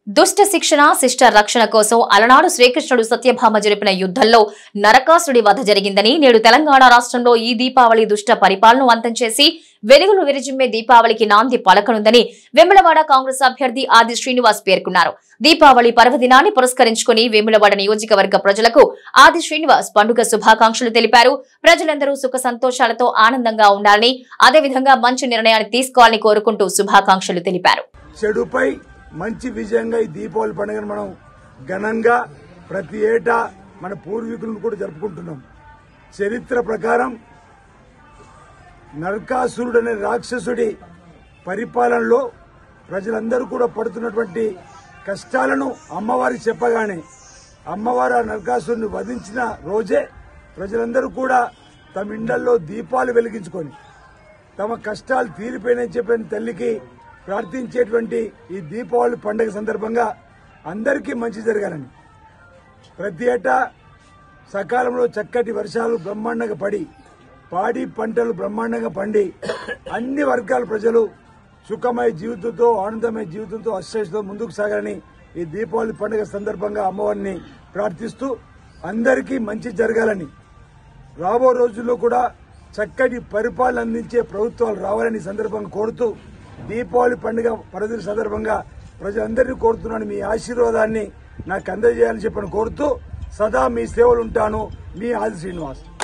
దుష్ట శిక్షణ శిష్ట రక్షణ కోసం అలనాడు శ్రీకృష్ణుడు సత్యభామ జరిపిన యుద్ధంలో నరకాసుడి వధ జరిగిందని నేడు తెలంగాణ రాష్ట్రంలో ఈ దీపావళి దుష్ట పరిపాలన అంతం చేసి వెలుగులు విరిజిమ్మే దీపావళికి నాంది పలకనుందని వెములవాడ కాంగ్రెస్ అభ్యర్థి ఆది శ్రీనివాస్ పేర్కొన్నారు దీపావళి పర్వదినాన్ని పురస్కరించుకుని వేములవాడ నియోజకవర్గ ప్రజలకు ఆది శ్రీనివాస్ పండుగ శుభాకాంక్షలు తెలిపారు ప్రజలందరూ సుఖ సంతోషాలతో ఆనందంగా ఉండాలని అదేవిధంగా మంచి నిర్ణయాన్ని తీసుకోవాలని కోరుకుంటూ శుభాకాంక్షలు తెలిపారు చెడుపై మంచి విజయంగా ఈ దీపావళి పండుగను మనం ఘనంగా ప్రతి ఏటా మన పూర్వీకులను కూడా జరుపుకుంటున్నాం చరిత్ర ప్రకారం నరకాసురుడు అనే రాక్షసుడి పరిపాలనలో ప్రజలందరూ కూడా పడుతున్నటువంటి కష్టాలను అమ్మవారికి చెప్పగానే అమ్మవారు ఆ నరకాసురుని వధించిన రోజే ప్రజలందరూ కూడా తమ ఇండల్లో దీపాలు వెలిగించుకొని తమ కష్టాలు తీరిపోయినని చెప్పిన తల్లికి ప్రార్థించేటువంటి ఈ దీపావళి పండుగ సందర్భంగా అందరికీ మంచి జరగాలని ప్రతి ఏటా సకాలంలో చక్కటి వర్షాలు బ్రహ్మాండంగా పడి పాడి పంటలు బ్రహ్మాండంగా పండి అన్ని వర్గాల ప్రజలు సుఖమయ జీవితంతో ఆనందమయ జీవితంతో అశ్చేషతో ముందుకు సాగాలని ఈ దీపావళి పండుగ సందర్భంగా అమ్మవారిని ప్రార్థిస్తూ అందరికీ మంచి జరగాలని రాబో రోజుల్లో కూడా చక్కటి పరిపాలన అందించే ప్రభుత్వాలు రావాలని ఈ సందర్భంగా కోరుతూ దీపావళి పండుగ పర్వదిన సందర్భంగా ప్రజలందరినీ కోరుతున్నాను మీ ఆశీర్వాదాన్ని నాకు అందజేయాలని చెప్పని కోరుతూ సదా మీ సేవలు ఉంటాను మీ ఆది శ్రీనివాస్